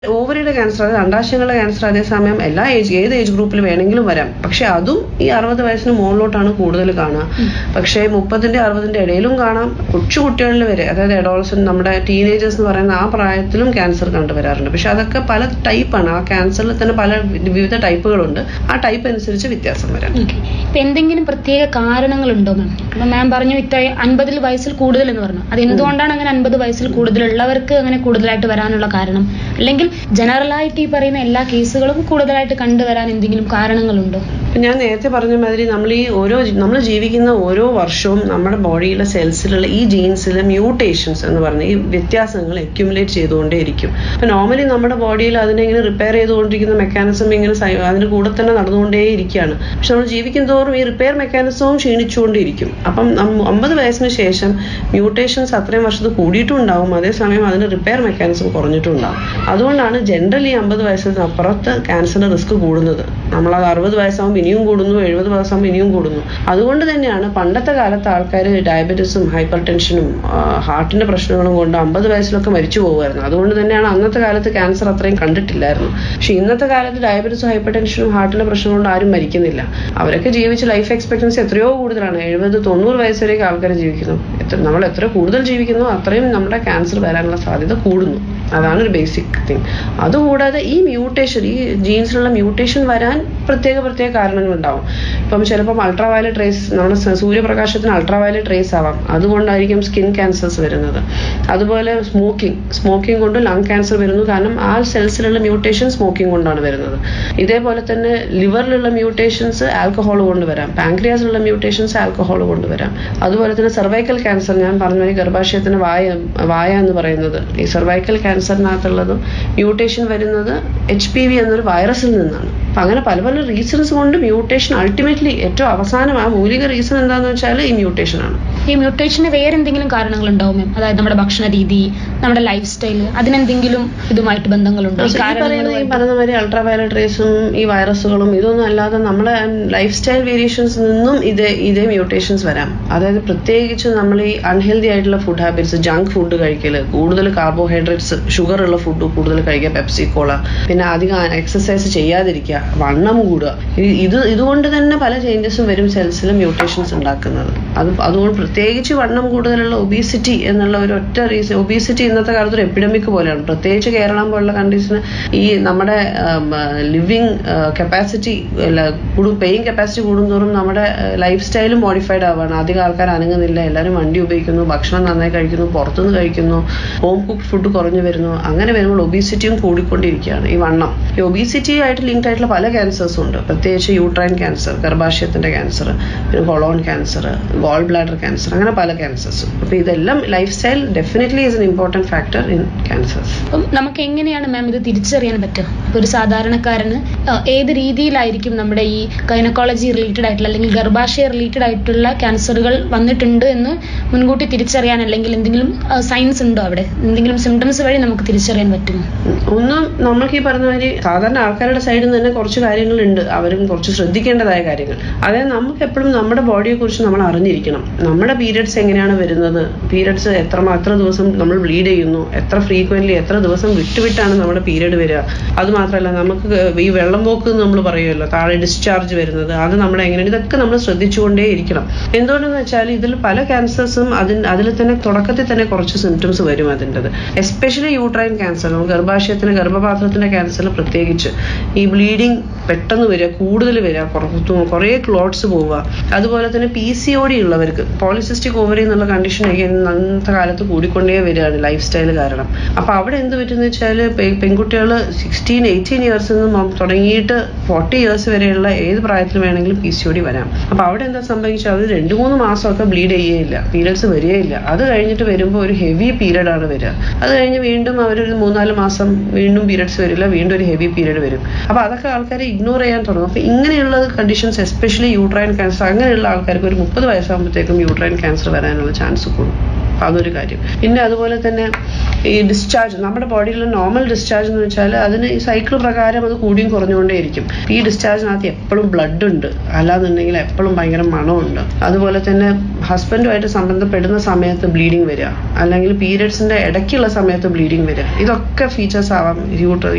ഓവറിയുടെ cancer അതായത് അണ്ടാശയങ്ങളുടെ cancer അതേസമയം എല്ലാ ഏജ് ഏത് ഏജ് ഗ്രൂപ്പിൽ വേണമെങ്കിലും വരാം പക്ഷെ അതും ഈ അറുപത് വയസ്സിന് മുകളിലോട്ടാണ് കൂടുതൽ കാണുക പക്ഷേ മുപ്പതിന്റെ അറുപതിന്റെ ഇടയിലും കാണാം കൊച്ചു കുട്ടികളിൽ വരെ അതായത് എഡോൾസൺ നമ്മുടെ ടീനേജേഴ്സ് എന്ന് പറയുന്ന ആ പ്രായത്തിലും ക്യാൻസർ കണ്ടുവരാറുണ്ട് പക്ഷെ അതൊക്കെ പല ടൈപ്പാണ് ആ ക്യാൻസറിൽ തന്നെ പല വിവിധ ടൈപ്പുകളുണ്ട് ആ ടൈപ്പ് അനുസരിച്ച് വ്യത്യാസം വരാം ഓക്കെ ഇപ്പൊ എന്തെങ്കിലും പ്രത്യേക കാരണങ്ങളുണ്ടോ മാം ഇപ്പൊ മാം പറഞ്ഞു ഇത്ര അൻപതിൽ വയസ്സിൽ കൂടുതൽ എന്ന് പറഞ്ഞു അത് എന്തുകൊണ്ടാണ് അങ്ങനെ അൻപത് വയസ്സിൽ കൂടുതലുള്ളവർക്ക് അങ്ങനെ കൂടുതലായിട്ട് വരാനുള്ള കാരണം അല്ലെങ്കിൽ ജനറലായിട്ട് ഈ പറയുന്ന എല്ലാ കേസുകളും കൂടുതലായിട്ട് കണ്ടുവരാൻ എന്തെങ്കിലും കാരണങ്ങളുണ്ടോ ഇപ്പൊ ഞാൻ നേരത്തെ പറഞ്ഞ മാതിരി നമ്മൾ ഈ ഓരോ നമ്മൾ ജീവിക്കുന്ന ഓരോ വർഷവും നമ്മുടെ ബോഡിയിലെ സെൽസിലുള്ള ഈ ജീൻസിലെ മ്യൂട്ടേഷൻസ് എന്ന് പറഞ്ഞ ഈ വ്യത്യാസങ്ങൾ അക്യുമുലേറ്റ് ചെയ്തുകൊണ്ടേയിരിക്കും അപ്പൊ നോർമലി നമ്മുടെ ബോഡിയിൽ അതിനെ ഇങ്ങനെ റിപ്പയർ ചെയ്തുകൊണ്ടിരിക്കുന്ന മെക്കാനിസം ഇങ്ങനെ സൈ- അതിന് കൂടെ തന്നെ നടന്നുകൊണ്ടേയിരിക്കുകയാണ് പക്ഷെ നമ്മൾ ജീവിക്കും തോറും ഈ റിപ്പയർ മെക്കാനിസവും ക്ഷീണിച്ചുകൊണ്ടിരിക്കും അപ്പം നം- അമ്പത് വയസ്സിന് ശേഷം മ്യൂട്ടേഷൻസ് അത്രയും വർഷത്ത് കൂടിയിട്ടുണ്ടാവും അതേസമയം അതിന് റിപ്പയർ മെക്കാനിസം കുറഞ്ഞിട്ടുണ്ടാവും അതുകൊണ്ടാണ് ജനറലി അമ്പത് വയസ്സിന് അപ്പുറത്ത് ക്യാൻസറിന്റെ റിസ്ക് കൂടുന്നത് നമ്മളത് അറുപത് വയസ്സാകുമ്പോൾ ഇനിയും കൂടുന്നു എഴുപത് വയസ്സാകുമ്പോൾ ഇനിയും കൂടുന്നു അതുകൊണ്ട് തന്നെയാണ് പണ്ടത്തെ കാലത്ത് ആൾക്കാർ ഡയബറ്റീസും ഹൈപ്പർ ടെൻഷനും ഹാർട്ടിന്റെ പ്രശ്നങ്ങളും കൊണ്ട് അമ്പത് വയസ്സിലൊക്കെ മരിച്ചു പോകുമായിരുന്നു അതുകൊണ്ട് തന്നെയാണ് അന്നത്തെ കാലത്ത് ക്യാൻസർ അത്രയും കണ്ടിട്ടില്ലായിരുന്നു പക്ഷെ ഇന്നത്തെ കാലത്ത് ഡയബറ്റീസും ഹൈപ്പർ ടെൻഷനും ഹാർട്ടിന്റെ പ്രശ്നം കൊണ്ട് ആരും മരിക്കുന്നില്ല അവരൊക്കെ ജീവിച്ച് ലൈഫ് എക്സ്പെക്ടൻസി എത്രയോ കൂടുതലാണ് എഴുപത് തൊണ്ണൂറ് വയസ്സ് വരെയൊക്കെ ആൾക്കാർ ജീവിക്കുന്നു എത്ര നമ്മൾ എത്ര കൂടുതൽ ജീവിക്കുന്നു അത്രയും നമ്മുടെ ക്യാൻസർ വരാനുള്ള സാധ്യത കൂടുന്നു അതാണ് ഒരു ബേസിക് തിങ് അതുകൂടാതെ ഈ മ്യൂട്ടേഷൻ ഈ ജീൻസിലുള്ള മ്യൂട്ടേഷൻ വരാൻ പ്രത്യേക പ്രത്യേക കാരണങ്ങളുണ്ടാവും ഇപ്പം ചിലപ്പം അൾട്രാവയലറ്റ് റേസ് നമ്മുടെ സ- സൂര്യപ്രകാശത്തിന് അൾട്രാവയലറ്റ് റേസ് ആവാം അതുകൊണ്ടായിരിക്കും സ്കിൻ ക്യാൻസേഴ്സ് വരുന്നത് അതുപോലെ സ്മോക്കിംഗ് സ്മോക്കിംഗ് കൊണ്ട് ലങ് ക്യാൻസർ വരുന്നു കാരണം ആ സെൽസിലുള്ള മ്യൂട്ടേഷൻ സ്മോക്കിംഗ് കൊണ്ടാണ് വരുന്നത് ഇതേപോലെ തന്നെ ലിവറിലുള്ള മ്യൂട്ടേഷൻസ് ആൽക്കഹോൾ കൊണ്ട് വരാം പാങ്ക്രിയാസിലുള്ള മ്യൂട്ടേഷൻസ് ആൽക്കഹോൾ കൊണ്ട് വരാം അതുപോലെ തന്നെ സെർവൈക്കൽ ക്യാൻസർ ഞാൻ പറഞ്ഞ പോലെ ഗർഭാശയത്തിന് വായ വായ എന്ന് പറയുന്നത് ഈ സെർവൈക്കൽ ക്യാൻസറിനകത്തുള്ളത് മ്യൂട്ടേഷൻ വരുന്നത് എച്ച് പി വി എന്നൊരു വൈറസിൽ നിന്നാണ് അപ്പൊ അങ്ങനെ പല പല റീസൺസ് കൊണ്ട് മ്യൂട്ടേഷൻ അൾട്ടിമേറ്റ്ലി ഏറ്റവും അവസാനം ആ മൂലിക റീസൺ എന്താന്ന് വെച്ചാൽ ഈ മ്യൂട്ടേഷൻ ആണ് ഈ മ്യൂട്ടേഷന് വേറെ എന്തെങ്കിലും കാരണങ്ങളുണ്ടാവും മാം അതായത് നമ്മുടെ ഭക്ഷണ രീതി നമ്മുടെ ലൈഫ് സ്റ്റൈൽ അതിനെന്തെങ്കിലും ഇതുമായിട്ട് ബന്ധങ്ങളുണ്ടോ ഈ ഈ പറയുന്ന ഈ കാരണങ്ങളുമായിട്ട് പറഞ്ഞ മാതിരി അൾട്രാവയലറ്റ് റേസും ഈ വൈറസുകളും ഇതൊന്നും അല്ലാതെ നമ്മുടെ ലൈഫ് സ്റ്റൈൽ വേരിയേഷൻസ് നിന്നും ഇതേ ഇതേ മ്യൂട്ടേഷൻസ് വരാം അതായത് പ്രത്യേകിച്ച് നമ്മൾ ഈ അൺഹെൽത്തി ആയിട്ടുള്ള ഫുഡ് ഹാബിറ്റ്സ് ജങ്ക് ഫുഡ് കഴിക്കല് കൂടുതൽ കാർബോഹൈഡ്രേറ്റ്സ് ഷുഗർ ഉള്ള ഫുഡ് കൂടുതൽ കഴിക്കുക പെപ്സി കോള പിന്നെ അധികം എക്സസൈസ് ചെയ്യാതിരിക്കുക വണ്ണം കൂടുക ഇത് ഇത് ഇതുകൊണ്ട് തന്നെ പല ചേഞ്ചസും വരും സെൽസിൽ മ്യൂട്ടേഷൻസ് ഉണ്ടാക്കുന്നത് അത് അതുകൊണ്ട് പ്രത്യേകിച്ച് വണ്ണം കൂടുതലുള്ള ഒബീസിറ്റി എന്നുള്ള ഒരു ഒറ്റ റീസൺ ഒബീസിറ്റി ഇന്നത്തെ കാലത്ത് ഒരു എപ്പിഡമിക് പോലെയാണ് പ്രത്യേകിച്ച് കേരളം പോലുള്ള കണ്ടീഷന് ഈ നമ്മുടെ ലിവിങ് കപ്പാസിറ്റി കൂടും പെയിങ് കപ്പാസിറ്റി കൂടുന്തോറും നമ്മുടെ ലൈഫ് സ്റ്റൈലും മോഡിഫൈഡ് ആവുകയാണ് അധികം ആൾക്കാർ അനങ്ങുന്നില്ല എല്ലാവരും വണ്ടി ഉപയോഗിക്കുന്നു ഭക്ഷണം നന്നായി കഴിക്കുന്നു പുറത്തുനിന്ന് കഴിക്കുന്നു ഹോം കുക്ക് ഫുഡ് കുറഞ്ഞു വരുന്നു അങ്ങനെ വരുമ്പോൾ ഒബീസിറ്റിയും കൂടിക്കൊണ്ടിരിക്കുകയാണ് ഈ വണ്ണം ഈ ഒബീസിറ്റി ആയിട്ട് ലിങ്ക്ഡ് ആയിട്ടുള്ള പല ക്യാൻസേഴ്സും ഉണ്ട് പ്രത്യേകിച്ച് യൂട്രൈൻ ക്യാൻസർ ഗർഭാശയത്തിന്റെ ക്യാൻസർ പിന്നെ colon cancer gall bladder cancer അങ്ങനെ പല ക്യാൻസേഴ്സും അപ്പൊ ഇതെല്ലാം lifestyle definitely is an important factor in cancers അപ്പം നമുക്ക് എങ്ങനെയാണ് മാം ഇത് തിരിച്ചറിയാൻ പറ്റുക ഇപ്പൊ ഒരു സാധാരണക്കാരന് ആ, ഏത് രീതിയിലായിരിക്കും നമ്മുടെ ഈ ഗൈനക്കോളജി റിലേറ്റഡ് ആയിട്ടുള്ള അല്ലെങ്കിൽ ഗർഭാശയ റിലേറ്റഡ് ആയിട്ടുള്ള ക്യാൻസറുകൾ വന്നിട്ടുണ്ട് എന്ന് മുൻകൂട്ടി തിരിച്ചറിയാൻ അല്ലെങ്കിൽ എന്തെങ്കിലും സയൻസ് ഉണ്ടോ അവിടെ എന്തെങ്കിലും സിംറ്റംസ് വഴി നമുക്ക് തിരിച്ചറിയാൻ പറ്റുമോ ഒന്ന് നമ്മൾക്ക് ഈ പറഞ്ഞ മാതിരി സാധാരണ ആൾക്കാരുടെ സൈഡിൽ നിന്ന് തന്നെ കുറച്ച് കാര്യങ്ങളുണ്ട് അവരും കുറച്ച് ശ്രദ്ധിക്കേണ്ടതായ കാര്യങ്ങൾ അതായത് നമുക്ക് എപ്പോഴും നമ്മുടെ ബോഡിയെ കുറിച്ച് നമ്മൾ അറിഞ്ഞിരിക്കണം നമ്മുടെ പീരിയഡ്സ് എങ്ങനെയാണ് വരുന്നത് പീരിയഡ്സ് എത്ര എത്ര ദിവസം നമ്മൾ ബ്ലീഡ് ചെയ്യുന്നു എത്ര ഫ്രീക്വന്റ്ലി എത്ര ദിവസം വിട്ടുവിട്ടാണ് നമ്മുടെ പീരിയഡ് വരിക അത് മാത്രമല്ല നമുക്ക് ഈ വെള്ളം പോക്ക് എന്ന് നമ്മൾ പറയുമല്ലോ താഴെ ഡിസ്ചാർജ് വരുന്നത് അത് നമ്മുടെ എങ്ങനെയാണ് ഇതൊക്കെ നമ്മൾ ശ്രദ്ധിച്ചുകൊണ്ടേ ഇരിക്കണം എന്തുകൊണ്ടെന്ന് വെച്ചാൽ ഇതിൽ പല ക്യാൻസേഴ്സും അതിന് അതിൽ തന്നെ തുടക്കത്തിൽ തന്നെ കുറച്ച് സിംറ്റംസ് വരും അതിൻ്റെത് എസ്പെഷ്യലി യൂട്രൈൻ ക്യാൻസർ ഗർഭാശയത്തിന് ഗർഭപാത്രത്തിന്റെ ക്യാൻസറിൽ പ്രത്യേകിച്ച് ഈ ബ്ലീഡിങ് പെട്ടെന്ന് വരിക കൂടുതൽ വരിക പുറത്തു കുറേ ക്ലോട്ട്സ് പോവുക അതുപോലെ തന്നെ പി സി ഒ ഡി ഉള്ളവർക്ക് പോളിസിസ്റ്റിക് ഓവറി എന്നുള്ള കണ്ടീഷൻ അന്നത്തെ കാലത്ത് കൂടിക്കൊണ്ടേ വരികയാണ് ലൈഫ് സ്റ്റൈൽ കാരണം അപ്പൊ അവിടെ എന്ത് പറ്റുന്ന വെച്ചാൽ പെൺകുട്ടികൾ സിക്സ്റ്റീൻ എയ്റ്റീൻ ഇയേഴ്സിൽ നിന്ന് തുടങ്ങിയിട്ട് ഫോർട്ടി ഇയേഴ്സ് വരെയുള്ള ഏത് പ്രായത്തിൽ വേണമെങ്കിലും പി സി ഒ ഡി വരാം അപ്പൊ അവിടെ എന്താ സംഭവിച്ചാൽ അത് രണ്ട് മൂന്ന് മാസമൊക്കെ ബ്ലീഡ് ചെയ്യുകയില്ല പീരിയഡ്സ് വരികയില്ല അത് കഴിഞ്ഞിട്ട് വരുമ്പോൾ ഒരു ഹെവി പീരീഡ് ആണ് വരിക അത് കഴിഞ്ഞ് വീണ്ടും അവരൊരു മൂന്നാല് മാസം വീണ്ടും പീരിയഡ്സ് വരില്ല വീണ്ടും ഒരു ഹെവി പീരീഡ് വരും അപ്പൊ അതൊക്കെ ആൾക്കാരെ ഇഗ്നോർ ചെയ്യാൻ തുടങ്ങും അപ്പൊ ഇങ്ങനെയുള്ള കണ്ടീഷൻസ് എസ്പെഷ്യലി യൂട്രൈൻ ക്യാൻസർ അങ്ങനെയുള്ള ആൾക്കാർക്ക് ഒരു മുപ്പത് വയസ്സാകുമ്പോഴത്തേക്കും യൂട്രൈൻ ക്യാൻസർ വരാനുള്ള ചാൻസ് കൂടും അതൊരു കാര്യം പിന്നെ അതുപോലെ തന്നെ ഈ ഡിസ്ചാർജ് നമ്മുടെ ബോഡിയിലെ നോർമൽ ഡിസ്ചാർജ് എന്ന് വെച്ചാൽ അതിന് ഈ സൈക്കിൾ പ്രകാരം അത് കൂടിയും കുറഞ്ഞുകൊണ്ടേയിരിക്കും ഈ ഡിസ്ചാർജിനകത്ത് എപ്പോഴും ബ്ലഡ് ഉണ്ട് അല്ലാന്നുണ്ടെങ്കിൽ എപ്പോഴും ഭയങ്കര മണമുണ്ട് അതുപോലെ തന്നെ ഹസ്ബൻഡുമായിട്ട് സംബന്ധപ്പെടുന്ന സമയത്ത് ബ്ലീഡിങ് വരിക അല്ലെങ്കിൽ പീരിയഡ്സിന്റെ ഇടയ്ക്കുള്ള സമയത്ത് ബ്ലീഡിങ് വരിക ഇതൊക്കെ ഫീച്ചേഴ്സ് ആവാം യൂട്ര